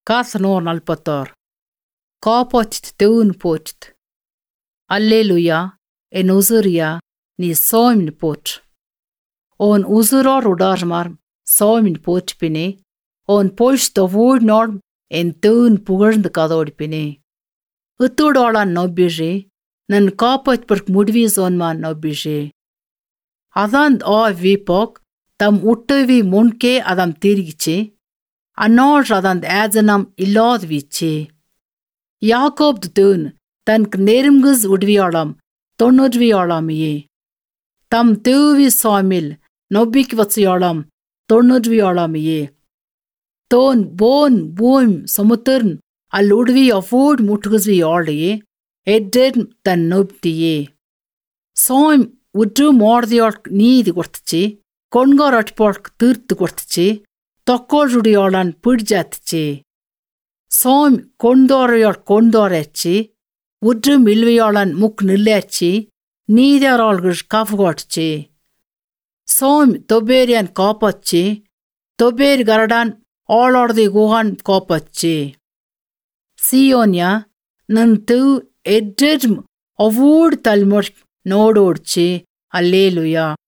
Kasnor nalpator. Kapotit teun potit. Alleluja, en usuria, ni soimni pot. On usuror udarmar, soimni pot pine, on poist the wood norm, en teun pugarnd kadodipine. Utudolan nobije, nan kapat perk mudvi zonman nobije. Adand a vipok, tam uttavi munke adam tirgiche, annor adand adzanam illad viche. Jakob dön, தனக்கு நெருங்குஸ் உடவியாளாம் தொன்னூறுவியாளாமையே தம் தேவி சாமில் நொப்பிக்கு வச்சியாளாம் தொன்னூறுவியாளாமையே தோன் போன் பூம் சமுத்திரன் அல் உடவி அஃபோட் முட்டுகுஸ்வி ஆளையே எட்டன் தன் நொப்தியே சாம் உற்று மாடுதியாள் நீதி கொடுத்துச்சு கொண்கார் அட்பாൾക്ക് தீர்த்து கொடுத்துச்சு தொக்கோழுடியாளான் பிடிச்சாத்துச்சு சாம் கொண்டோரையாள் கொண்டோரச்சு உற்று மில்வையாளன் முக் நில்லாச்சு நீதியாராள்கள் காஃபுகாட்சி சோம் தொபேரியான் காப்பாச்சு தொபேர் கரடான் ஆளாடதி குஹான் காப்பாச்சு சியோன்யா நன் து எட்ஜெட் அவ்வூடு தல்மொழ் நோடோಡ್ಚಿ அல்லேலுயா